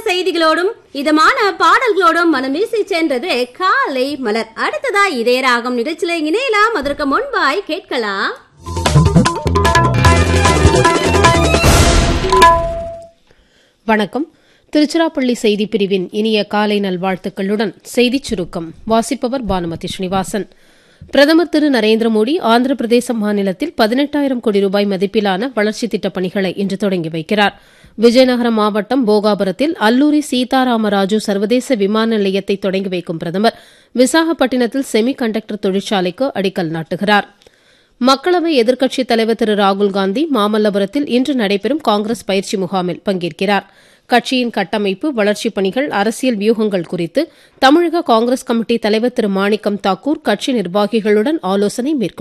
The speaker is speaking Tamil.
செய்திகளோடும் இதமான பாடல்களோடும் மனமீசி சென்றது காலை மலர் அடுத்ததா இதே ராகம் நிகழ்ச்சியில இணையலாம் அதற்கு முன்பாய் கேட்கலாம் வணக்கம் திருச்சிராப்பள்ளி செய்தி பிரிவின் இனிய காலை நல்வாழ்த்துக்களுடன் செய்திச் சுருக்கம் வாசிப்பவர் பானுமதி ஸ்ரீனிவாசன் பிரதமர் திரு நரேந்திர மோடி ஆந்திர பிரதேச மாநிலத்தில் பதினெட்டாயிரம் கோடி ரூபாய் மதிப்பிலான வளர்ச்சித் திட்டப் பணிகளை இன்று தொடங்கி வைக்கிறார் விஜயநகரம் மாவட்டம் போகாபுரத்தில் அல்லூரி சீதாராமராஜு சர்வதேச விமான நிலையத்தை தொடங்கி வைக்கும் பிரதமர் விசாகப்பட்டினத்தில் செமி கண்டக்டர் தொழிற்சாலைக்கு அடிக்கல் நாட்டுகிறார் மக்களவை எதிர்க்கட்சித் தலைவர் திரு ராகுல்காந்தி மாமல்லபுரத்தில் இன்று நடைபெறும் காங்கிரஸ் பயிற்சி முகாமில் பங்கேற்கிறார் கட்சியின் கட்டமைப்பு வளர்ச்சிப் பணிகள் அரசியல் வியூகங்கள் குறித்து தமிழக காங்கிரஸ் கமிட்டி தலைவர் திரு மாணிக்கம் தாக்கூர் கட்சி நிர்வாகிகளுடன் ஆலோசனை மேற்கொண்டார்